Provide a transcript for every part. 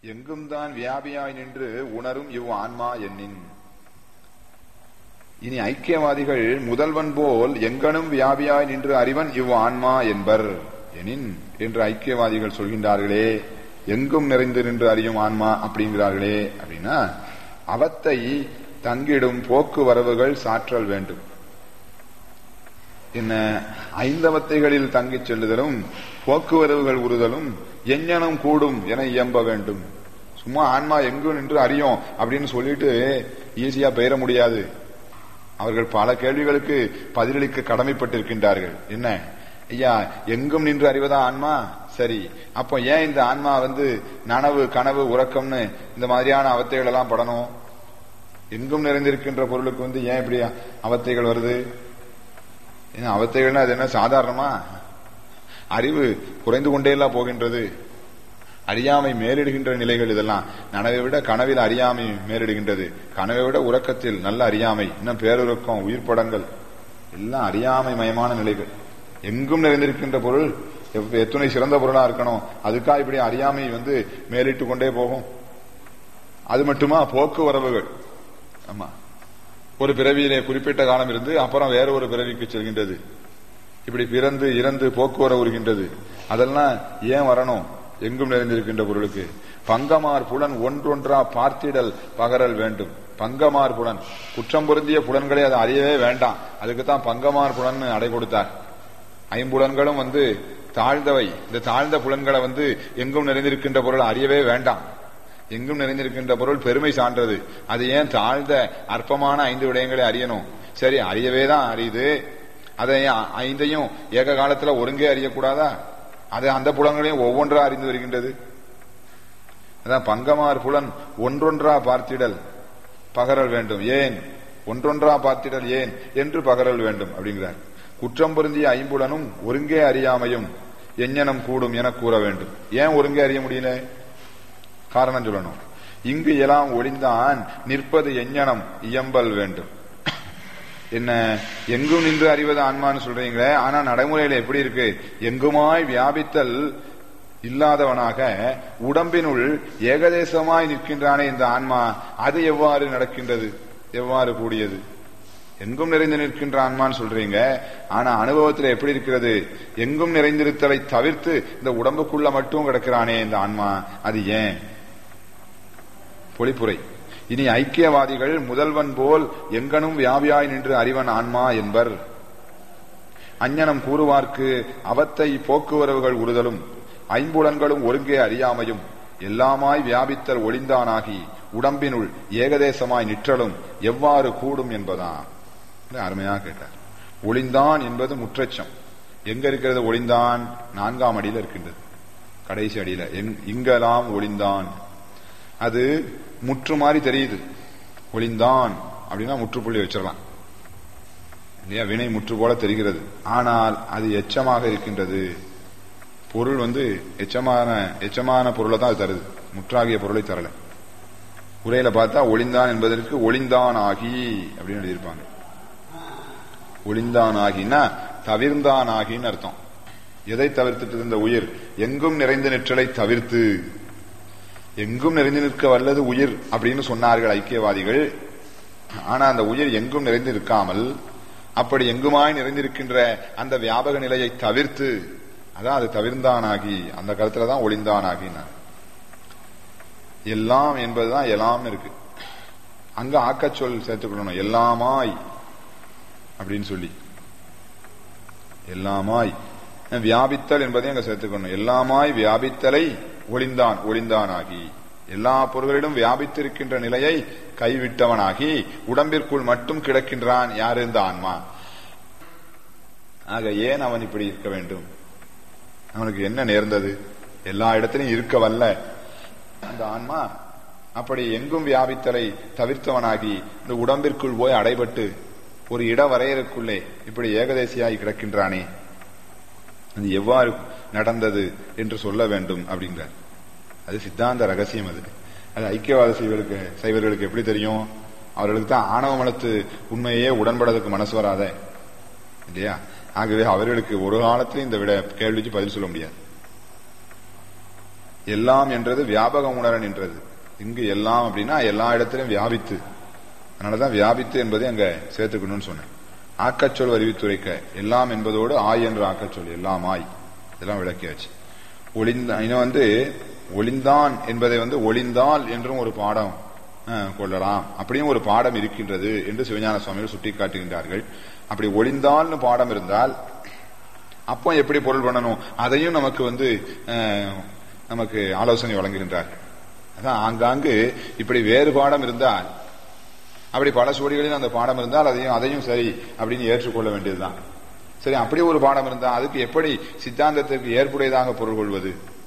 எங்கும் தான் வியாபியாய் நின்று உணரும் இவ் ஆன்மா எண்ணின் இனி ஐக்கியவாதிகள் முதல்வன் போல் எங்கனும் வியாபியாய் நின்று அறிவன் இவ் ஆன்மா என்பர் எனின் என்று ஐக்கியவாதிகள் சொல்கின்றார்களே எங்கும் நிறைந்து நின்று அறியும் ஆன்மா அப்படிங்கிறார்களே அப்படின்னா அவத்தை தங்கிடும் போக்குவரவுகள் சாற்றல் வேண்டும் என்ன ஐந்தவத்தைகளில் தங்கிச் செல்லுதலும் போக்குவரவுகள் உறுதலும் எஞ்ஞனம் கூடும் என இயம்ப வேண்டும் சும்மா ஆன்மா எங்கு நின்று அறியும் அப்படின்னு சொல்லிட்டு ஈஸியா பெயர முடியாது அவர்கள் பல கேள்விகளுக்கு பதிலளிக்க கடமைப்பட்டிருக்கின்றார்கள் என்ன ஐயா எங்கும் நின்று அறிவதா ஆன்மா சரி அப்போ ஏன் இந்த ஆன்மா வந்து நனவு கனவு உறக்கம்னு இந்த மாதிரியான அவத்தைகள் எல்லாம் படணும் எங்கும் நிறைந்திருக்கின்ற பொருளுக்கு வந்து ஏன் இப்படி அவத்தைகள் வருது ஏன்னா அவத்தைகள்னா அது என்ன சாதாரணமா அறிவு குறைந்து கொண்டே எல்லாம் போகின்றது அறியாமை மேலிடுகின்ற நிலைகள் இதெல்லாம் நனவை விட கனவில் அறியாமை மேலிடுகின்றது கனவை விட உறக்கத்தில் நல்ல அறியாமை இன்னும் பேருறக்கம் உயிர் படங்கள் எல்லாம் அறியாமை மயமான நிலைகள் எங்கும் நிறைந்திருக்கின்ற பொருள் எவ்- எத்துணை சிறந்த பொருளா இருக்கணும் அதுக்காக இப்படி அறியாமை வந்து மேலிட்டு கொண்டே போகும் அது மட்டுமா போக்குவரவுகள் ஆமா ஒரு பிறவியிலே குறிப்பிட்ட காலம் இருந்து அப்புறம் வேற ஒரு பிறவிக்கு செல்கின்றது இப்படி பிறந்து இறந்து போக்குவரவு வருகின்றது அதெல்லாம் ஏன் வரணும் எங்கும் நிறைந்திருக்கின்ற பொருளுக்கு பங்கமார் புலன் ஒன்றொன்றா பார்த்திடல் பகரல் வேண்டும் பங்கமார் புலன் குற்றம் பொருந்திய புலன்களை அது அறியவே வேண்டாம் அதுக்கு தான் பங்கமார் புலன் அடை கொடுத்தார் ஐம்புலன்களும் வந்து தாழ்ந்தவை இந்த தாழ்ந்த புலன்களை வந்து எங்கும் நிறைந்திருக்கின்ற பொருள் அறியவே வேண்டாம் எங்கும் நிறைந்திருக்கின்ற பொருள் பெருமை சான்றது அது ஏன் தாழ்ந்த அற்பமான ஐந்து விடயங்களை அறியணும் சரி அறியவே தான் அறியுது அதை ஏன் ஐந்தையும் ஏக காலத்துல ஒருங்கே அறியக்கூடாதா அது அந்த புலன்களையும் ஒவ்வொன்றா அறிந்து வருகின்றது அதான் பங்கமார் புலன் ஒன்றொன்றா பார்த்திடல் பகரல் வேண்டும் ஏன் ஒன்றொன்றா பார்த்திடல் ஏன் என்று பகரல் வேண்டும் அப்படிங்கிறார் குற்றம் பொருந்திய ஐம்புலனும் ஒருங்கே அறியாமையும் எஞ்ஞனம் கூடும் என கூற வேண்டும் ஏன் ஒருங்கே அறிய முடியல காரணம் சொல்லணும் இங்கு எல்லாம் ஒளிந்தான் நிற்பது எஞ்ஞனம் இயம்பல் வேண்டும் என்ன எங்கும் நின்று அறிவது ஆன்மான்னு சொல்றீங்களே ஆனா நடைமுறையில எப்படி இருக்கு எங்குமாய் வியாபித்தல் இல்லாதவனாக உடம்பினுள் ஏகதேசமாய் நிற்கின்றானே இந்த ஆன்மா அது எவ்வாறு நடக்கின்றது எவ்வாறு கூடியது எங்கும் நிறைந்து நிற்கின்ற ஆன்மான்னு சொல்றீங்க ஆனா அனுபவத்துல எப்படி இருக்கிறது எங்கும் நிறைந்திருத்தலை தவிர்த்து இந்த உடம்புக்குள்ள மட்டும் கிடக்கிறானே இந்த ஆன்மா அது ஏன் பொழிப்புரை இனி ஐக்கியவாதிகள் முதல்வன் போல் எங்கனும் வியாபியாய் நின்று அறிவன் ஆன்மா என்பர் அஞ்ஞனம் கூறுவார்க்கு அவத்தை போக்குவரவுகள் உறுதலும் ஐம்புலன்களும் ஒருங்கே அறியாமையும் எல்லாமாய் வியாபித்தல் ஒளிந்தானாகி உடம்பினுள் ஏகதேசமாய் நிற்றலும் எவ்வாறு கூடும் என்பதாம் இது அருமையா கேட்டார் ஒளிந்தான் என்பது முற்றச்சம் எங்க இருக்கிறது ஒளிந்தான் நான்காம் அடியில இருக்கின்றது கடைசி அடியில எங்- இங்கெல்லாம் ஒளிந்தான் அது முற்று மாதிரி தெரியுது ஒளிந்தான் அப்படின்னா முற்றுப்புள்ளி வச்சிடலாம் இல்லையா வினை முற்று போல தெரிகிறது ஆனால் அது எச்சமாக இருக்கின்றது பொருள் வந்து எச்சமான எச்சமான பொருளை தான் அது தருது முற்றாகிய பொருளை தரல உரையில பார்த்தா ஒளிந்தான் என்பதற்கு ஒளிந்தான் ஆகி அப்படின்னு எழுதியிருப்பாங்க ஒளிந்தான் ஆகினா தவிர்ந்தான் ஆகின்னு அர்த்தம் எதை தவிர்த்துட்டு இருந்த உயிர் எங்கும் நிறைந்த நிற்றலை தவிர்த்து எங்கும் நிறைந்து நிற்க வல்லது உயிர் அப்படின்னு சொன்னார்கள் ஐக்கியவாதிகள் ஆனா அந்த உயிர் எங்கும் நிறைந்து இருக்காமல் அப்படி எங்குமாய் நிறைந்திருக்கின்ற அந்த வியாபக நிலையை தவிர்த்து அதான் அது தவிர்ந்தானாகி அந்த கருத்துல தான் ஒளிந்தானாகினார் எல்லாம் என்பதுதான் எல்லாம் இருக்கு அங்க ஆக்கச்சொல் சேர்த்துக்கணும் எல்லாமாய் அப்படின்னு சொல்லி எல்லாமாய் வியாபித்தல் என்பதையும் அங்க சேர்த்துக்கணும் எல்லாமாய் வியாபித்தலை ஒளிந்தான் ஒளிந்தானாகி எல்லா பொருள்களிலும் வியாபித்திருக்கின்ற நிலையை கைவிட்டவனாகி உடம்பிற்குள் மட்டும் கிடக்கின்றான் யார் இந்த ஆன்மா ஆக ஏன் அவன் இப்படி இருக்க வேண்டும் அவனுக்கு என்ன நேர்ந்தது எல்லா இடத்திலும் இருக்க வல்ல அந்த ஆன்மா அப்படி எங்கும் வியாபித்தலை தவிர்த்தவனாகி இந்த உடம்பிற்குள் போய் அடைபட்டு ஒரு இட வரையறுக்குள்ளே இப்படி ஏகதேசியாய் கிடக்கின்றானே அது எவ்வாறு நடந்தது என்று சொல்ல வேண்டும் அப்படிங்கிறார் அது சித்தாந்த ரகசியம் அது அது ஐக்கியவாத சைவர்களுக்கு சைவர்களுக்கு எப்படி தெரியும் அவர்களுக்கு தான் ஆணவ மலத்து உண்மையே உடன்படுறதுக்கு மனசு வராத இல்லையா ஆகவே அவர்களுக்கு ஒரு காலத்திலும் இந்த விட கேள்விக்கு பதில் சொல்ல முடியாது எல்லாம் என்றது வியாபகம் உணர நின்றது இங்கு எல்லாம் அப்படின்னா எல்லா இடத்திலும் வியாபித்து அதனாலதான் வியாபித்து என்பதை அங்க சேர்த்துக்கணும்னு சொன்னேன் ஆக்கச்சொல் அறிவித்துரைக்க எல்லாம் என்பதோடு ஆய் என்ற ஆக்கச்சொல் எல்லாம் ஆய் இதெல்லாம் விளக்கியாச்சு ஒளிந்த இன்னும் வந்து ஒளிந்தான் என்பதை வந்து ஒளிந்தால் என்றும் ஒரு பாடம் அஹ், கொள்ளலாம் அப்படியும் ஒரு பாடம் இருக்கின்றது என்று சிவஞான சுவாமிகள் சுட்டிக்காட்டுகின்றார்கள் அப்படி ஒளிந்தால்னு பாடம் இருந்தால் அப்போ எப்படி பொருள் பண்ணணும் அதையும் நமக்கு வந்து அஹ், நமக்கு ஆலோசனை வழங்குகின்றார்கள் அதான் ஆங்காங்கு இப்படி வேறு பாடம் இருந்தால் அப்படி பல சுவடிகளில் அந்த பாடம் இருந்தால் அதையும் அதையும் சரி அப்படின்னு ஏற்றுக்கொள்ள வேண்டியதுதான் சரி அப்படி ஒரு பாடம் இருந்தா அதுக்கு எப்படி சித்தாந்தத்திற்கு ஏற்புடையதாக பொருள் கொள்வது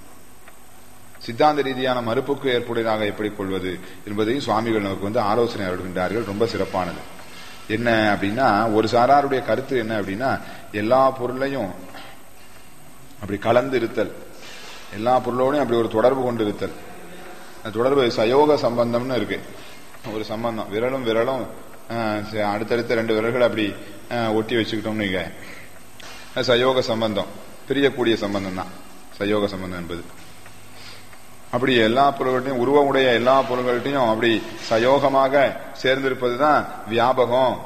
சித்தாந்த ரீதியான மறுப்புக்கு ஏற்புடையதாக எப்படி கொள்வது என்பதையும் சுவாமிகள் நமக்கு வந்து ஆலோசனை அருள்கின்றார்கள் ரொம்ப சிறப்பானது என்ன அப்படின்னா ஒரு சாராருடைய கருத்து என்ன அப்படின்னா எல்லா பொருளையும் அப்படி கலந்து இருத்தல் எல்லா பொருளோடையும் அப்படி ஒரு தொடர்பு கொண்டு இருத்தல் அந்த தொடர்பு சயோக சம்பந்தம்னு இருக்கு ஒரு சம்பந்தம் விரலும் விரலும் அஹ், ச- அடுத்தடுத்த ரெண்டு விரல்கள் அப்படி அஹ், ஒட்டி வச்சுக்கிட்டோம்னு வைங்க. அது சயோக சம்பந்தம் பிரியக்கூடிய சம்பந்தம் தான் சயோக சம்பந்தம் என்பது அப்படி எல்லா பொருள்கள்ட்டையும் உருவமுடைய எல்லா பொருள்கள்ட்டையும் அப்படி சயோகமாக சேர்ந்திருப்பதுதான் வியாபகம்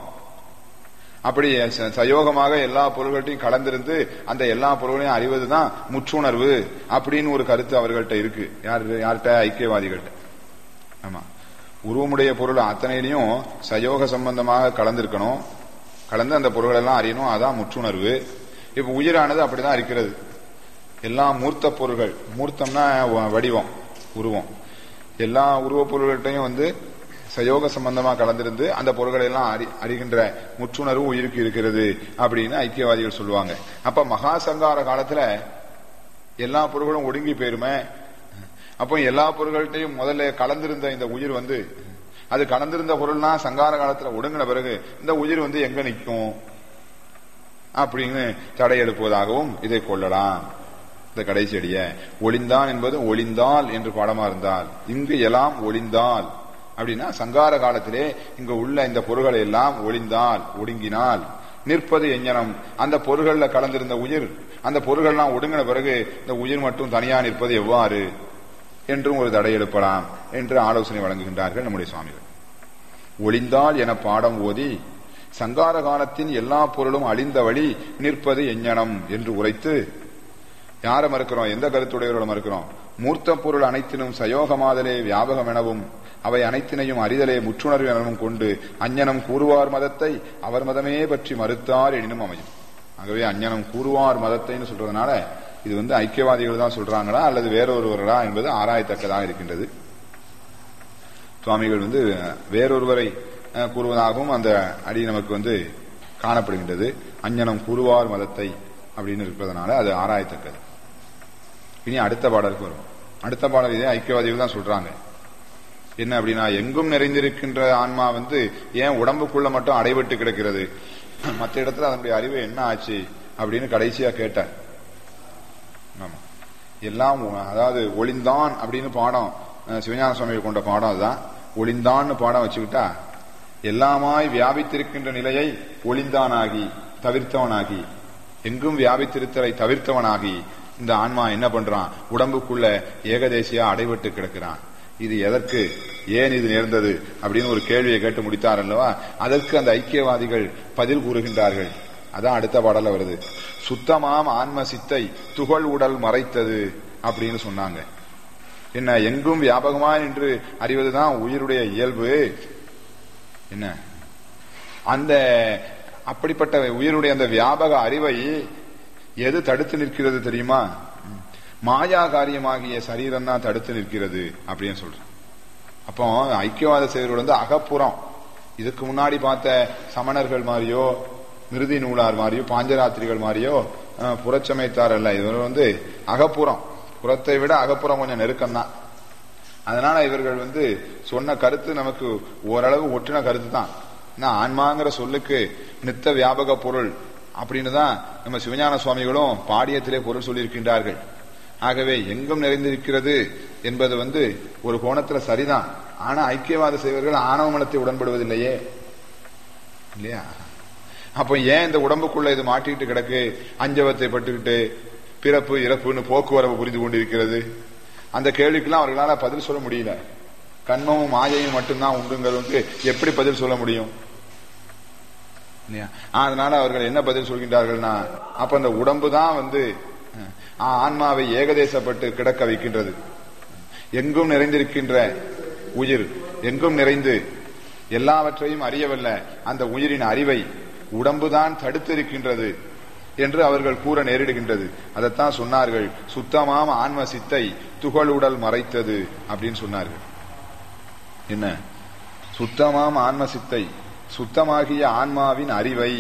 அப்படி ச- சயோகமாக எல்லா பொருள்கள்ட்டையும் கலந்திருந்து அந்த எல்லா பொருள்களையும் அறிவதுதான் முற்றுணர்வு அப்படின்னு ஒரு கருத்து அவர்கள்ட்ட இருக்கு யார் யார்கிட்ட ஐக்கியவாதிகள்ட்ட ஆமா உருவமுடைய பொருள் அத்தனையிலையும் சயோக சம்பந்தமாக கலந்திருக்கணும் கலந்து அந்த பொருள்கள் எல்லாம் அறியணும் அதான் முற்றுணர்வு இப்ப உயிரானது அப்படிதான் இருக்கிறது எல்லா மூர்த்த பொருள்கள் மூர்த்தம்னா வ- வடிவம் உருவம் எல்லா உருவப் பொருள்கள்ட்டையும் வந்து சயோக சம்பந்தமா கலந்திருந்து அந்த பொருள்களை எல்லாம் அறி அறிகின்ற முற்றுணர்வு உயிருக்கு இருக்கிறது அப்படின்னு ஐக்கியவாதிகள் சொல்லுவாங்க அப்ப மகா சங்கார காலத்துல எல்லா பொருள்களும் ஒடுங்கி போயிருமே அப்போ எல்லா பொருள்கள்ட்டையும் முதல்ல கலந்திருந்த இந்த உயிர் வந்து அது கலந்திருந்த பொருள்னா சங்கார காலத்துல ஒடுங்கின பிறகு இந்த உயிர் வந்து எங்க நிற்கும் அப்படின்னு தடை எடுப்பதாகவும் இதை கொள்ளலாம் இந்த கடைசி அடிய ஒளிந்தான் என்பது ஒளிந்தால் என்று பாடமா இருந்தால் இங்கு எல்லாம் ஒளிந்தால் அப்படின்னா சங்கார காலத்திலே இங்க உள்ள இந்த பொருள்களை எல்லாம் ஒளிந்தால் ஒடுங்கினால் நிற்பது எஞ்ஞனம் அந்த பொருள்கள்ல கலந்திருந்த உயிர் அந்த பொருள்கள்லாம் ஒடுங்கின பிறகு இந்த உயிர் மட்டும் தனியா நிற்பது எவ்வாறு என்றும் ஒரு தடை எழுப்பலாம் என்று ஆலோசனை வழங்குகின்றார்கள் நம்முடைய சுவாமிகள் ஒளிந்தால் என பாடம் ஓதி சங்கார காலத்தின் எல்லா பொருளும் அழிந்த வழி நிற்பது எஞ்ஞனம் என்று உரைத்து யாரை மறுக்கிறோம் எந்த கருத்துடையவர்களை மறுக்கிறோம் மூர்த்த பொருள் அனைத்தினும் சயோகமாதலே வியாபகம் எனவும் அவை அனைத்தினையும் அறிதலே முற்றுணர்வு எனவும் கொண்டு அஞ்ஞனம் கூறுவார் மதத்தை அவர் மதமே பற்றி மறுத்தார் எனினும் அமையும் ஆகவே அஞ்ஞனம் கூறுவார் மதத்தைன்னு சொல்றதுனால இது வந்து ஐக்கியவாதிகள் தான் சொல்றாங்களா அல்லது வேறொருவர்களா என்பது ஆராயத்தக்கதாக இருக்கின்றது சுவாமிகள் வந்து வேறொருவரை அஹ், கூறுவதாகவும் அந்த அடி நமக்கு வந்து காணப்படுகின்றது அஞ்ஞனம் கூறுவார் மதத்தை அப்படின்னு இருப்பதனால அது ஆராயத்தக்கது இனி அடுத்த பாடலுக்கு வரும் அடுத்த பாடல் இதே ஐக்கியவாதிகள் தான் சொல்றாங்க என்ன அப்படின்னா எங்கும் நிறைந்திருக்கின்ற ஆன்மா வந்து ஏன் உடம்புக்குள்ள மட்டும் அடைபட்டு கிடக்கிறது மற்ற இடத்துல அதனுடைய அறிவு என்ன ஆச்சு அப்படின்னு கடைசியா கேட்டார் ஆமா எல்லாம் ஒ- அதாவது ஒளிந்தான் அப்படின்னு பாடம் அஹ், சிவஞான சுவாமிகள் கொண்ட பாடம் அதுதான் ஒளிந்தான்னு பாடம் வச்சுக்கிட்டா எல்லாமாய் வியாபித்திருக்கின்ற நிலையை ஒளிந்தானாகி தவிர்த்தவனாகி எங்கும் வியாபித்திருத்தலை தவிர்த்தவனாகி இந்த ஆன்மா என்ன பண்றான் உடம்புக்குள்ள ஏகதேசியா அடைபட்டு கிடக்கிறான் இது எதற்கு ஏன் இது நேர்ந்தது அப்படின்னு ஒரு கேள்வியை கேட்டு முடித்தார் அல்லவா அதற்கு அந்த ஐக்கியவாதிகள் பதில் கூறுகின்றார்கள் அதான் அடுத்த பாடல வருது சுத்தமாம் ஆன்ம சித்தை துகள் உடல் மறைத்தது அப்படின்னு சொன்னாங்க என்ன எங்கும் வியாபகமா என்று அறிவதுதான் உயிருடைய இயல்பு என்ன அந்த அப்படிப்பட்ட உயிருடைய அந்த வியாபக அறிவை எது தடுத்து நிற்கிறது தெரியுமா மாயா காரியமாகிய சரீரம் தான் தடுத்து நிற்கிறது அப்படின்னு சொல்றேன் அப்போ ஐக்கியவாத செயல்கள் வந்து அகப்புறம் இதுக்கு முன்னாடி பார்த்த சமணர்கள் மாதிரியோ மிருதி நூலார் மாதிரியோ பாஞ்சராத்திரிகள் மாதிரியோ அஹ், புறச்சமயத்தார் அல்ல இவர் வந்து அகப்புறம் புறத்தை விட அகப்புறம் கொஞ்சம் நெருக்கம் தான் அதனால இவர்கள் வந்து சொன்ன கருத்து நமக்கு ஓரளவு ஒட்டின கருத்து தான் ஏன்னா ஆன்மாங்கிற சொல்லுக்கு நித்த வியாபக பொருள் அப்படின்னு தான் நம்ம சிவஞான சுவாமிகளும் பாடியத்திலே பொருள் சொல்லியிருக்கின்றார்கள் ஆகவே எங்கும் நிறைந்திருக்கிறது என்பது வந்து ஒரு கோணத்துல சரிதான் ஆனா ஐக்கியவாத செய்வர்கள் ஆணவ மலத்தை உடன்படுவதில்லையே இல்லையா அப்ப ஏன் இந்த உடம்புக்குள்ள இது மாட்டிக்கிட்டு கிடக்கு அஞ்சவத்தை பட்டுக்கிட்டு பிறப்பு இறப்புன்னு போக்குவரவு புரிந்து கொண்டிருக்கிறது அந்த கேள்விக்கெல்லாம் அவர்களால பதில் சொல்ல முடியல கண்மமும் மாயையும் மட்டும்தான் உண்டுங்கிறதுக்கு எப்படி பதில் சொல்ல முடியும் இல்லையா? அதனால அவர்கள் என்ன பதில் சொல்கின்றார்கள்னா அப்ப அந்த உடம்பு தான் வந்து அஹ், ஆன்மாவை ஏகதேசப்பட்டு கிடக்க வைக்கின்றது எங்கும் நிறைந்திருக்கின்ற உயிர் எங்கும் நிறைந்து எல்லாவற்றையும் அறியவல்ல அந்த உயிரின் அறிவை உடம்புதான் தடுத்திருக்கின்றது என்று அவர்கள் கூற நேரிடுகின்றது அதைத்தான் சொன்னார்கள் சுத்தமாம் ஆன்ம சித்தை துகளுடல் மறைத்தது அப்படின்னு சொன்னார்கள் என்ன சுத்தமாம் ஆன்ம சித்தை சுத்தமாகிய ஆன்மாவின் அறிவை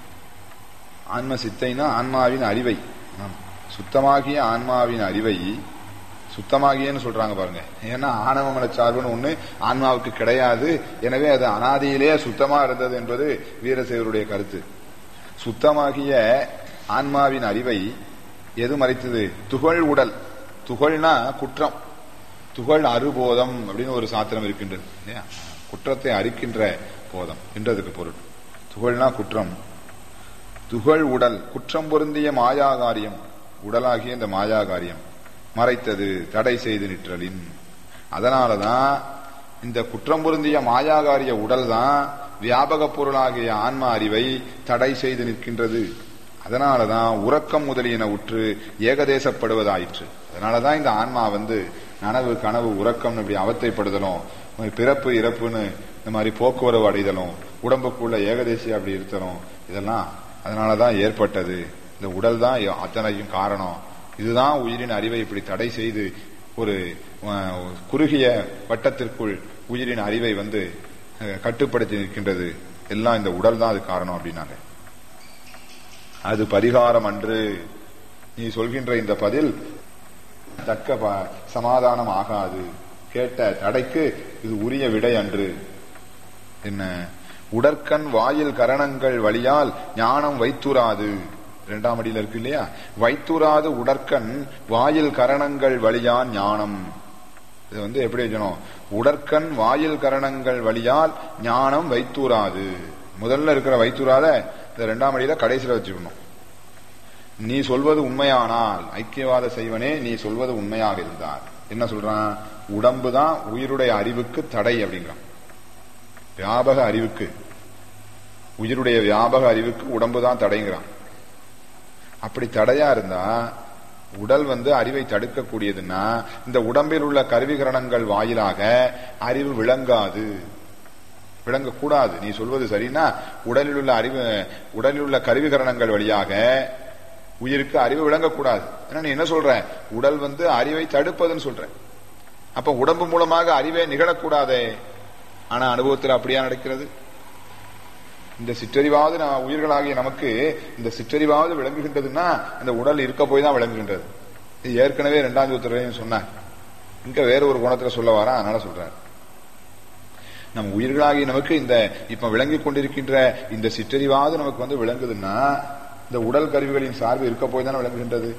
ஆன்ம சித்தைனா ஆன்மாவின் அறிவை ஆம். சுத்தமாகிய ஆன்மாவின் அறிவை சுத்தமாகியன்னு சொல்றாங்க பாருங்க ஏன்னா ஆணவமன சார்புன்னு ஒண்ணு ஆன்மாவுக்கு கிடையாது எனவே அது அனாதியிலே சுத்தமா இருந்தது என்பது வீரசேவருடைய கருத்து சுத்தமாகிய ஆன்மாவின் அறிவை எது மறைத்தது துகள் உடல் துகள்னா குற்றம் துகள் அறுபோதம் அப்படின்னு ஒரு சாத்திரம் இருக்கின்றது இல்லையா குற்றத்தை அரிக்கின்ற போதம் என்றதுக்கு பொருள் துகள்னா குற்றம் துகள் உடல் குற்றம் பொருந்திய மாயாகாரியம் உடலாகிய இந்த மாயாகாரியம் மறைத்தது தடை செய்து நிற்றலின் அதனாலதான் இந்த குற்றம் பொருந்திய மாயாகாரிய உடல் தான் வியாபக பொருளாகிய ஆன்ம அறிவை தடை செய்து நிற்கின்றது அதனாலதான் உறக்கம் முதலியன உற்று ஏகதேசப்படுவதாயிற்று அதனாலதான் இந்த ஆன்மா வந்து நனவு கனவு உறக்கம் இப்படி அவத்தைப்படுதலும் பிறப்பு இறப்புன்னு இந்த மாதிரி போக்குவரவு அடைதலும் உடம்புக்குள்ள ஏகதேசி அப்படி இருத்தலும் இதெல்லாம் அதனாலதான் ஏற்பட்டது இந்த உடல் தான் அத்தனைக்கும் காரணம் இதுதான் உயிரின் அறிவை இப்படி தடை செய்து ஒரு அஹ், குறுகிய வட்டத்திற்குள் உயிரின் அறிவை வந்து அஹ், கட்டுப்படுத்தி நிற்கின்றது எல்லாம் இந்த உடல் தான் அது காரணம் அப்படின்னாங்க அது பரிகாரம் அன்று நீ சொல்கின்ற இந்த பதில் தக்க ப- சமாதானம் ஆகாது கேட்ட தடைக்கு இது உரிய விடை அன்று என்ன உடற்கண் வாயில் கரணங்கள் வழியால் ஞானம் வைத்துராது இரண்டாம் அடியில இருக்கு இல்லையா வைத்துராது உடற்கண் வாயில் கரணங்கள் வழியான் ஞானம் இது வந்து எப்படி வச்சணும் உடற்கண் வாயில் கரணங்கள் வழியால் ஞானம் வைத்தூராது முதல்ல இருக்கிற வைத்தூராத இந்த இரண்டாம் அடியில கடைசியில வச்சுக்கணும் நீ சொல்வது உண்மையானால் ஐக்கியவாத செய்வனே நீ சொல்வது உண்மையாக இருந்தால் என்ன சொல்றான் உடம்பு தான் உயிருடைய அறிவுக்கு தடை அப்படிங்கிறான் வியாபக அறிவுக்கு உயிருடைய வியாபக அறிவுக்கு உடம்பு தான் தடைங்கிறான் அப்படி தடையா இருந்தா உடல் வந்து அறிவை தடுக்கக்கூடியதுன்னா இந்த உடம்பில் உள்ள கருவிகரணங்கள் வாயிலாக அறிவு விளங்காது விளங்கக்கூடாது நீ சொல்வது சரின்னா உடலில் உள்ள அறிவு உடலில் உள்ள கருவிகரணங்கள் வழியாக உயிருக்கு அறிவு விளங்கக்கூடாது ஏன்னா நீ என்ன சொல்ற உடல் வந்து அறிவை தடுப்பதுன்னு சொல்ற அப்ப உடம்பு மூலமாக அறிவே நிகழக்கூடாதே ஆனா அனுபவத்தில் அப்படியா நடக்கிறது இந்த சிற்றறிவாவது நான் உயிர்களாகிய நமக்கு இந்த சிற்றறிவாவது விளங்குகின்றதுன்னா இந்த உடல் இருக்க போய் தான் விளங்குகின்றது இது ஏற்கனவே இரண்டாம் சூத்திரையும் சொன்னார் இங்க வேற ஒரு குணத்துல சொல்ல வரா அதனால சொல்றார் நம் உயிர்களாகிய நமக்கு இந்த இப்ப விளங்கிக் கொண்டிருக்கின்ற இந்த சிற்றறிவாவது நமக்கு வந்து விளங்குதுன்னா இந்த உடல் கருவிகளின் சார்பு இருக்க போய் தானே விளங்குகின்றது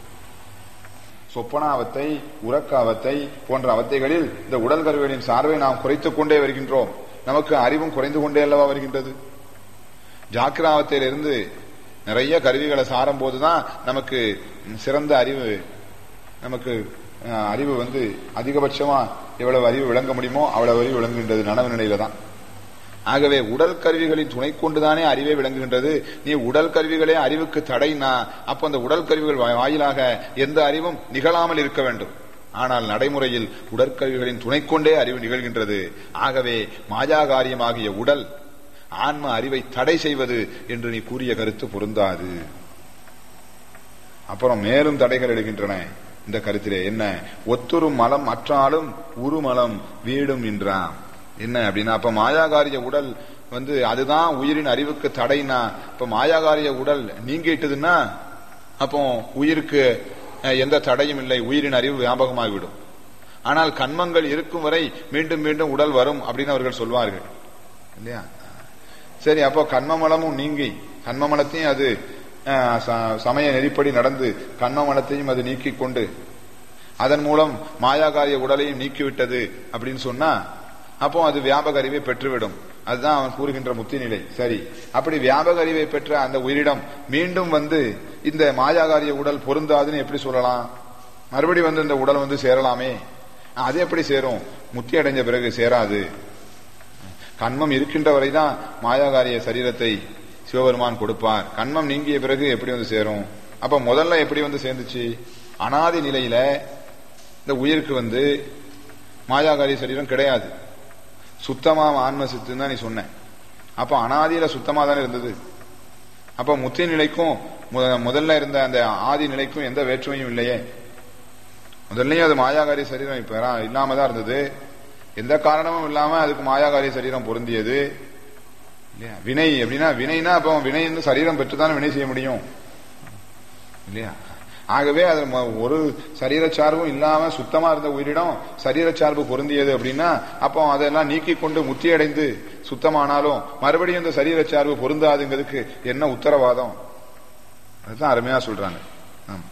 சொப்பனாவத்தை உறக்காவத்தை போன்ற அவத்தைகளில் இந்த உடல் கருவிகளின் சார்பை நாம் குறைத்துக் கொண்டே வருகின்றோம் நமக்கு அறிவும் குறைந்து கொண்டே அல்லவா வருகின்றது ஜாக்கிராவத்தையிலிருந்து நிறைய கருவிகளை சாரும் போதுதான் நமக்கு சிறந்த அறிவு நமக்கு அஹ், அறிவு வந்து அதிகபட்சமா எவ்வளவு அறிவு விளங்க முடியுமோ அவ்வளவு அறிவு விளங்குகின்றது நனவு நிலையில தான் ஆகவே உடல் கருவிகளின் துணை கொண்டுதானே அறிவே விளங்குகின்றது நீ உடல் கருவிகளே அறிவுக்கு தடைனா அப்ப அந்த உடல் கருவிகள் வா- வாயிலாக எந்த அறிவும் நிகழாமல் இருக்க வேண்டும் ஆனால் நடைமுறையில் உடற்கருவிகளின் துணை கொண்டே அறிவு நிகழ்கின்றது ஆகவே மாயாகாரியமாகிய உடல் ஆன்ம அறிவை தடை செய்வது என்று நீ கூறிய கருத்து பொருந்தாது அப்புறம் மேலும் தடைகள் எழுகின்றன இந்த கருத்திலே என்ன ஒத்துரும் மலம் அற்றாலும் உருமலம் வீடும் என்றான் என்ன அப்படின்னா அப்ப மாயாகாரிய உடல் வந்து அதுதான் உயிரின் அறிவுக்கு தடைனா இப்ப மாயாகாரிய உடல் நீங்கிட்டதுன்னா அப்போ உயிருக்கு அஹ், எந்த தடையும் இல்லை உயிரின் அறிவு வியாபகமாகிவிடும் ஆனால் கண்மங்கள் இருக்கும் வரை மீண்டும் மீண்டும் உடல் வரும் அப்படின்னு அவர்கள் சொல்வார்கள் இல்லையா சரி அப்போ கண்மமலமும் நீங்கி கண்மமலத்தையும் அது அஹ், ச- சமய நெறிப்படி நடந்து கண்மமலத்தையும் அது நீக்கிக் கொண்டு அதன் மூலம் மாயாகாரிய உடலையும் நீக்கிவிட்டது அப்படின்னு சொன்னா அப்போ அது வியாபக அறிவை பெற்றுவிடும் அதுதான் அவன் கூறுகின்ற முத்தி நிலை சரி அப்படி வியாபக அறிவை பெற்ற அந்த உயிரிடம் மீண்டும் வந்து இந்த மாயாகாரிய உடல் பொருந்தாதுன்னு எப்படி சொல்லலாம் மறுபடி வந்து இந்த உடல் வந்து சேரலாமே அது எப்படி சேரும் முத்தி அடைஞ்ச பிறகு சேராது கண்மம் இருக்கின்ற வரைதான் மாயாகாரிய சரீரத்தை சிவபெருமான் கொடுப்பார் கண்மம் நீங்கிய பிறகு எப்படி வந்து சேரும் அப்ப முதல்ல எப்படி வந்து சேர்ந்துச்சு அனாதி நிலையில இந்த உயிருக்கு வந்து மாயாகாரிய சரீரம் கிடையாது சுத்தமா ஆன்ம சித்துன்னு தான் நீ சொன்ன அப்ப அனாதியில சுத்தமா தானே இருந்தது அப்ப முத்தி நிலைக்கும் மு- முதல்ல இருந்த அந்த ஆதி நிலைக்கும் எந்த வேற்றுமையும் இல்லையே முதல்லயும் அது மாயாகாரி சரீரம் இப்ப ரா- இல்லாம தான் இருந்தது எந்த காரணமும் இல்லாம அதுக்கு மாயாகாரி சரீரம் பொருந்தியது இல்லையா வினை அப்படின்னா வினைனா அப்போ வினை வந்து சரீரம் பெற்றுதான் வினை செய்ய முடியும் இல்லையா ஆகவே அது ம- ஒரு சரீர சார்பும் இல்லாம சுத்தமா இருந்த உயிரிடம் சரீர சார்பு பொருந்தியது அப்படின்னா அப்போ அதெல்லாம் நீக்கி கொண்டு முத்தி அடைந்து சுத்தமானாலும் மறுபடியும் இந்த சரீர சார்பு பொருந்தாதுங்கிறதுக்கு என்ன உத்தரவாதம் அதுதான் அருமையா சொல்றாங்க ஆமா.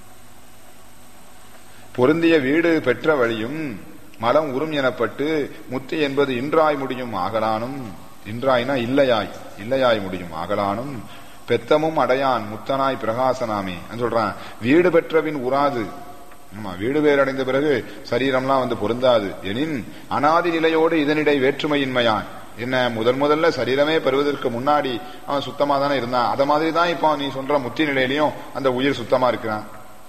பொருந்திய வீடு பெற்ற வழியும் மலம் உறும் எனப்பட்டு முத்தி என்பது இன்றாய் முடியும் ஆகலானும் இன்றாய்னா இல்லையாய் இல்லையாய் முடியும் ஆகலானும் பெத்தமும் அடையான் முத்தனாய் பிரகாசனாமே சொல்றான் வீடு பெற்றவின் உறாது ஆமா வீடு பேர் அடைந்த பிறகு சரீரம்லாம் வந்து பொருந்தாது எனின் அனாதி நிலையோடு இதனிடை வேற்றுமையின்மையான் என்ன முதல் முதல்ல சரீரமே பெறுவதற்கு முன்னாடி அவன் சுத்தமா தானே இருந்தான் அத மாதிரி தான் இப்போ நீ சொல்ற முத்தி நிலையிலையும் அந்த உயிர் சுத்தமா இருக்கிறான்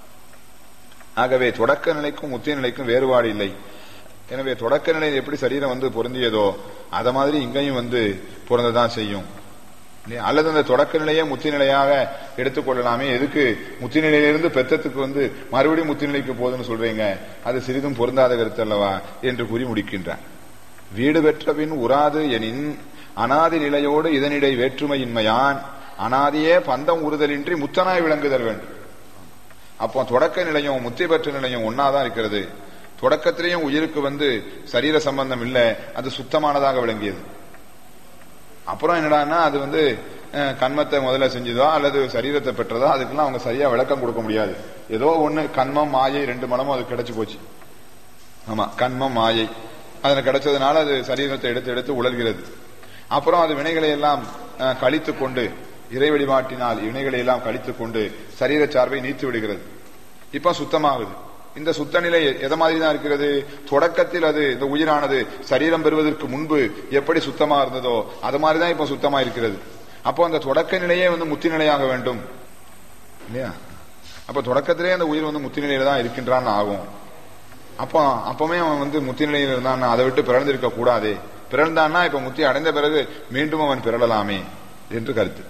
ஆகவே தொடக்க நிலைக்கும் முத்திய நிலைக்கும் வேறுபாடு இல்லை எனவே தொடக்க நிலையில் எப்படி சரீரம் வந்து பொருந்தியதோ அத மாதிரி இங்கேயும் வந்து பொருந்ததான் செய்யும் இல்லையா? அல்லது அந்த தொடக்க நிலையை முத்தி நிலையாக எடுத்துக்கொள்ளலாமே எதுக்கு முத்தி நிலையிலிருந்து பெத்தத்துக்கு வந்து மறுபடியும் முத்தி நிலைக்கு போகுதுன்னு சொல்றீங்க அது சிறிதும் பொருந்தாத கருத்து அல்லவா என்று கூறி முடிக்கின்றான் வீடு பெற்றபின் உறாது எனின் அனாதி நிலையோடு இதனிடை வேற்றுமையின்மையான் அனாதியே பந்தம் உறுதலின்றி முத்தனாய் விளங்குதல் வேண்டும் அப்போ தொடக்க நிலையும் முத்தி பெற்ற நிலையும் ஒன்னாதான் இருக்கிறது தொடக்கத்திலேயும் உயிருக்கு வந்து சரீர சம்பந்தம் இல்ல அது சுத்தமானதாக விளங்கியது அப்புறம் என்னடான்னா அது வந்து அஹ், கண்மத்தை முதல்ல செஞ்சதோ அல்லது சரீரத்தை பெற்றதோ அதுக்கெல்லாம் அவங்க சரியா விளக்கம் கொடுக்க முடியாது ஏதோ ஒண்ணு கண்மம் மாயை ரெண்டு மடமும் அது கிடைச்சு போச்சு ஆமா கண்மம் மாயை அதுல கிடைச்சதுனால அது சரீரத்தை எடுத்து எடுத்து உலர்கிறது அப்புறம் அது வினைகளை எல்லாம் அஹ், கழித்துக் கொண்டு இறை வழிபாட்டினால் வினைகளை எல்லாம் கழித்துக் கொண்டு சரீர சார்பை நீத்து விடுகிறது இப்ப சுத்தமாகுது இந்த சுத்த நிலை எதை மாதிரி தான் இருக்கிறது தொடக்கத்தில் அது இந்த உயிரானது சரீரம் பெறுவதற்கு முன்பு எப்படி சுத்தமா இருந்ததோ அது மாதிரி தான் இப்ப சுத்தமா இருக்கிறது அப்போ அந்த தொடக்க நிலையே வந்து முத்தி நிலையாக வேண்டும் இல்லையா அப்ப தொடக்கத்திலே அந்த உயிர் வந்து முத்தி நிலையில தான் இருக்கின்றான்னு ஆகும் அப்போ அப்பவுமே அவன் வந்து முத்தி நிலையில் இருந்தான் அதை விட்டு பிறந்திருக்க கூடாதே பிறந்தான்னா இப்ப முத்தி அடைந்த பிறகு மீண்டும் அவன் பிறழலாமே என்று கருத்து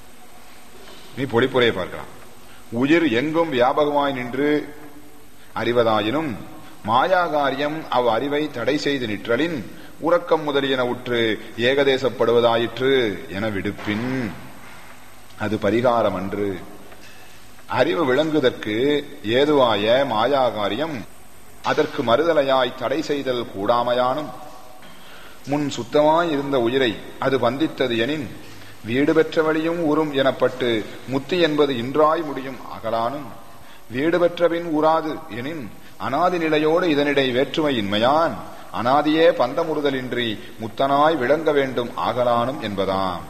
நீ பொழிப்புரையை பார்க்கலாம் உயிர் எங்கும் வியாபகமாய் நின்று அறிவதாயினும் மாயாகாரியம் அவ் அறிவை தடை செய்து நிற்றலின் உறக்கம் முதலியன உற்று ஏகதேசப்படுவதாயிற்று என விடுப்பின் அது பரிகாரம் அன்று அறிவு விளங்குதற்கு ஏதுவாய மாயாகாரியம் அதற்கு மறுதலையாய் தடை செய்தல் கூடாமையானும் முன் சுத்தமாய் இருந்த உயிரை அது வந்தித்தது எனின் வீடு பெற்ற வழியும் உறும் எனப்பட்டு முத்தி என்பது இன்றாய் முடியும் அகலானும் வீடு பெற்றபின் உறாது எனின் அனாதி நிலையோடு இதனிடை வேற்றுமை இன்மையான் அனாதியே பந்தமுறுதலின்றி முத்தனாய் விளங்க வேண்டும் ஆகலானும் என்பதாம்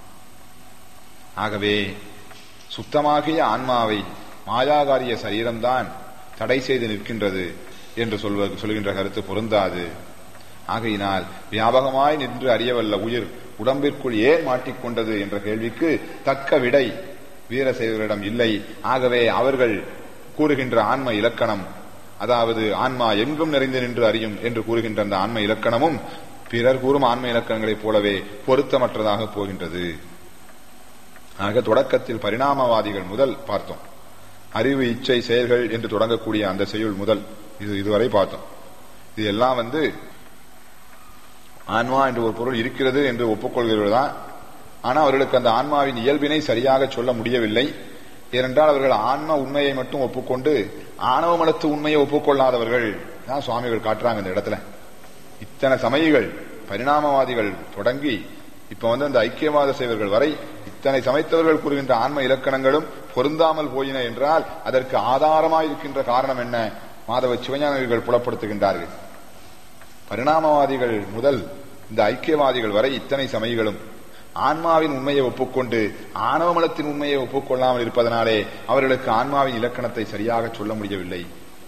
ஆகவே சுத்தமாகிய ஆன்மாவை மாயாகாரிய சரீரம்தான் தடை செய்து நிற்கின்றது என்று சொல்வது சொல்கின்ற கருத்து பொருந்தாது ஆகையினால் வியாபகமாய் நின்று அறியவல்ல உயிர் உடம்பிற்குள் ஏன் மாட்டிக்கொண்டது என்ற கேள்விக்கு தக்க விடை வீரசைவரிடம் இல்லை ஆகவே அவர்கள் கூறுகின்ற ஆன்ம இலக்கணம் அதாவது ஆன்மா எங்கும் நிறைந்து நின்று அறியும் என்று கூறுகின்ற அந்த ஆன்ம இலக்கணமும் பிறர் கூறும் ஆன்ம இலக்கணங்களைப் போலவே பொருத்தமற்றதாக போகின்றது ஆக தொடக்கத்தில் பரிணாமவாதிகள் முதல் பார்த்தோம் அறிவு இச்சை செயல்கள் என்று தொடங்கக்கூடிய அந்த செய்யுள் முதல் இது இதுவரை பார்த்தோம் இது எல்லாம் வந்து ஆன்மா என்று ஒரு பொருள் இருக்கிறது என்று ஒப்புக்கொள்கிறவர்கள் தான் ஆனா அவர்களுக்கு அந்த ஆன்மாவின் இயல்பினை சரியாக சொல்ல முடியவில்லை ஏனென்றால் அவர்கள் ஆன்ம உண்மையை மட்டும் ஒப்புக்கொண்டு ஆணவ மலத்து உண்மையை ஒப்புக்கொள்ளாதவர்கள் தான் சுவாமிகள் காட்டுறாங்க இந்த இடத்துல இத்தனை சமயிகள் பரிணாமவாதிகள் தொடங்கி இப்ப வந்து அந்த ஐக்கியவாத செய்வர்கள் வரை இத்தனை சமைத்தவர்கள் கூறுகின்ற ஆன்ம இலக்கணங்களும் பொருந்தாமல் போயின என்றால் அதற்கு ஆதாரமாயிருக்கின்ற காரணம் என்ன மாதவ சிவஞானிகள் புலப்படுத்துகின்றார்கள் பரிணாமவாதிகள் முதல் இந்த ஐக்கியவாதிகள் வரை இத்தனை சமயிகளும் ஆன்மாவின் உண்மையை ஒப்புக்கொண்டு ஆணவ மலத்தின் உண்மையை ஒப்புக்கொள்ளாமல் இருப்பதனாலே அவர்களுக்கு ஆன்மாவின் இலக்கணத்தை சரியாக சொல்ல முடியவில்லை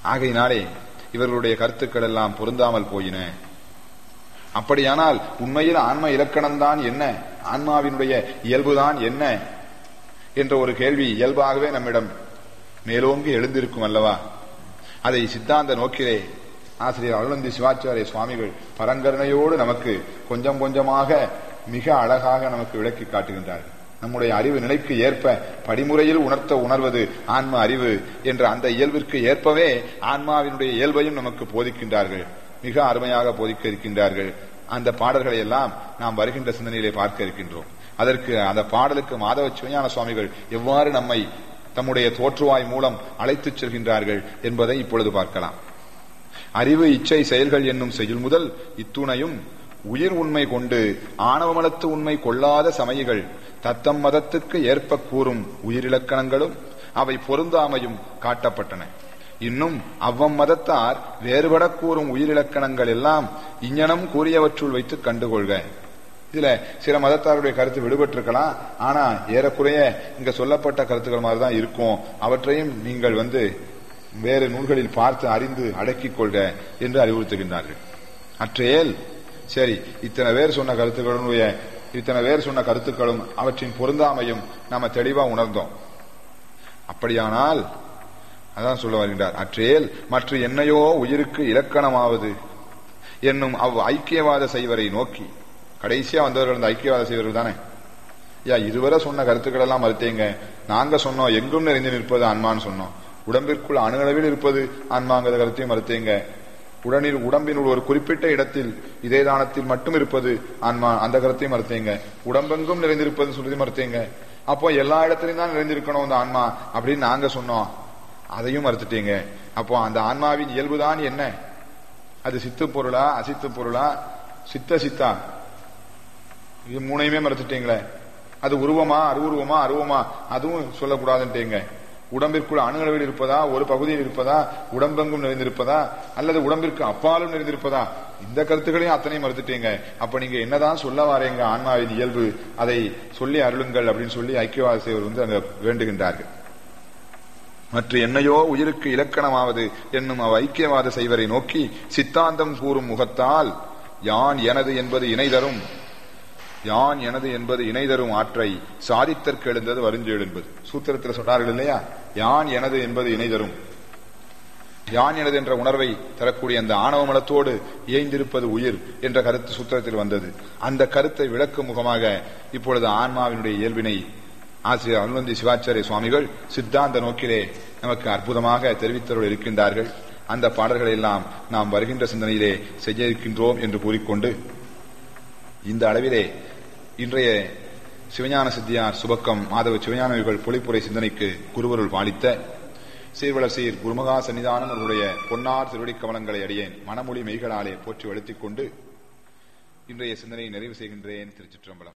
ஆகையினாலே இவர்களுடைய கருத்துக்கள் எல்லாம் பொருந்தாமல் போயின அப்படியானால் உண்மையில் ஆன்ம இலக்கணம்தான் என்ன ஆன்மாவினுடைய இயல்புதான் என்ன என்ற ஒரு கேள்வி இயல்பாகவே நம்மிடம் மேலோங்கி எழுந்திருக்கும் அல்லவா அதை சித்தாந்த நோக்கிலே ஆசிரியர் அருளந்தி சிவாச்சாரிய சுவாமிகள் பரங்கருணையோடு நமக்கு கொஞ்சம் கொஞ்சமாக மிக அழகாக நமக்கு விளக்கி காட்டுகின்றார்கள் நம்முடைய அறிவு நிலைக்கு ஏற்ப படிமுறையில் உணர்த்த உணர்வது ஆன்ம அறிவு என்ற அந்த இயல்பிற்கு ஏற்பவே ஆன்மாவினுடைய இயல்பையும் நமக்கு போதிக்கின்றார்கள் மிக அருமையாக போதிக்க இருக்கின்றார்கள் அந்த பாடல்களை எல்லாம் நாம் வருகின்ற சிந்தனையிலே பார்க்க இருக்கின்றோம் அதற்கு அந்த பாடலுக்கு மாதவ சிவஞான சுவாமிகள் எவ்வாறு நம்மை தம்முடைய தோற்றுவாய் மூலம் அழைத்துச் செல்கின்றார்கள் என்பதை இப்பொழுது பார்க்கலாம் அறிவு இச்சை செயல்கள் என்னும் செயல் முதல் இத்துணையும் உயிர் உண்மை கொண்டு ஆணவமலத்து உண்மை கொள்ளாத சமயிகள் தத்தம் மதத்துக்கு ஏற்ப கூறும் உயிரிலக்கணங்களும் அவை பொருந்தாமையும் காட்டப்பட்டன இன்னும் அவ்வம் மதத்தார் வேறுபட கூறும் உயிரிலக்கணங்கள் எல்லாம் இஞ்ஞனம் கூறியவற்றுள் வைத்து கண்டுகொள்க இதுல சில மதத்தாருடைய கருத்து விடுபட்டிருக்கலாம் ஆனா ஏறக்குறைய இங்க சொல்லப்பட்ட கருத்துக்கள் மாதிரி தான் இருக்கும் அவற்றையும் நீங்கள் வந்து வேறு நூல்களில் பார்த்து அறிந்து அடக்கிக் கொள்க என்று அறிவுறுத்துகின்றார்கள் அற்றையேல் சரி இத்தனை பேர் சொன்ன கருத்துக்களுடைய இத்தனை பேர் சொன்ன கருத்துக்களும் அவற்றின் பொருந்தாமையும் நாம தெளிவா உணர்ந்தோம் அப்படியானால் அதான் சொல்ல வருகின்றார் அற்றேல் மற்ற என்னையோ உயிருக்கு இலக்கணமாவது என்னும் அவ் ஐக்கியவாத செய்வரை நோக்கி கடைசியா வந்தவர்கள் அந்த ஐக்கியவாத செய்வர்கள் தானே யா இதுவரை சொன்ன கருத்துக்கள் எல்லாம் மறுத்தேங்க நாங்க சொன்னோம் எங்கும் நிறைந்து நிற்பது ஆன்மான்னு சொன்னோம் உடம்பிற்குள் அணுகளவில் இருப்பது ஆன்மாங்கிற கருத்தையும் மறுத்தேங்க உடனில் உடம்பினுள் ஒரு குறிப்பிட்ட இடத்தில் இதே தானத்தில் மட்டும் இருப்பது ஆன்மா அந்த கருத்தையும் மறுத்தேங்க உடம்பெங்கும் நிறைந்திருப்பது சொல்லி மறுத்தேங்க அப்போ எல்லா இடத்துலயும் தான் நிறைந்திருக்கணும் இந்த ஆன்மா அப்படின்னு நாங்க சொன்னோம் அதையும் மறுத்துட்டீங்க அப்போ அந்த ஆன்மாவின் இயல்புதான் என்ன அது சித்து பொருளா அசித்து பொருளா சித்த சித்தா இது மூணையுமே மறுத்துட்டீங்களே அது உருவமா அருவுருவமா அருவமா அதுவும் சொல்லக்கூடாதுன்றீங்க உடம்பிற்குள் அணுகளவில் இருப்பதா ஒரு பகுதியில் இருப்பதா உடம்பெங்கும் நிறைந்திருப்பதா அல்லது உடம்பிற்கு அப்பாலும் நிறைந்திருப்பதா இந்த கருத்துக்களையும் அத்தனையும் மறுத்துட்டீங்க அப்ப நீங்க என்னதான் சொல்ல வாரீங்க ஆன்மாவின் இயல்பு அதை சொல்லி அருளுங்கள் அப்படின்னு சொல்லி ஐக்கியவாத செய்வர் வந்து அங்க வேண்டுகின்றார்கள் மற்ற என்னையோ உயிருக்கு இலக்கணமாவது என்னும் அவ் ஐக்கியவாத செய்வரை நோக்கி சித்தாந்தம் கூறும் முகத்தால் யான் எனது என்பது இணை தரும் யான் எனது என்பது இணை தரும் ஆற்றை சாதித்தற்கு எழுந்தது வருஞ்செழு என்பது சூத்திரத்தில் சொன்னார்கள் இல்லையா யான் எனது என்பது இணை தரும் யான் எனது என்ற உணர்வை தரக்கூடிய அந்த ஆணவ மலத்தோடு இயைந்திருப்பது உயிர் என்ற கருத்து சூத்திரத்தில் வந்தது அந்த கருத்தை விளக்கும் முகமாக இப்பொழுது ஆன்மாவினுடைய இயல்பினை ஆசிரியர் அனுவந்தி சிவாச்சாரிய சுவாமிகள் சித்தாந்த நோக்கிலே நமக்கு அற்புதமாக தெரிவித்தவர்கள் இருக்கின்றார்கள் அந்த பாடல்களை எல்லாம் நாம் வருகின்ற சிந்தனையிலே செய்ய இருக்கின்றோம் என்று கூறிக்கொண்டு இந்த அளவிலே இன்றைய சிவஞான சித்தியார் சுபக்கம் மாதவ சிவஞானவிகள் பொழிப்புரை சிந்தனைக்கு குருவருள் பாலித்த சீர்வளர் சீர் குருமகா சன்னிதானம் அவருடைய பொன்னார் திருவடி கமலங்களை அடியேன் மனமொழி மெய்களாலே போற்றி வழுத்திக் கொண்டு இன்றைய சிந்தனையை நிறைவு செய்கின்றேன் திருச்சிற்றம்பலம்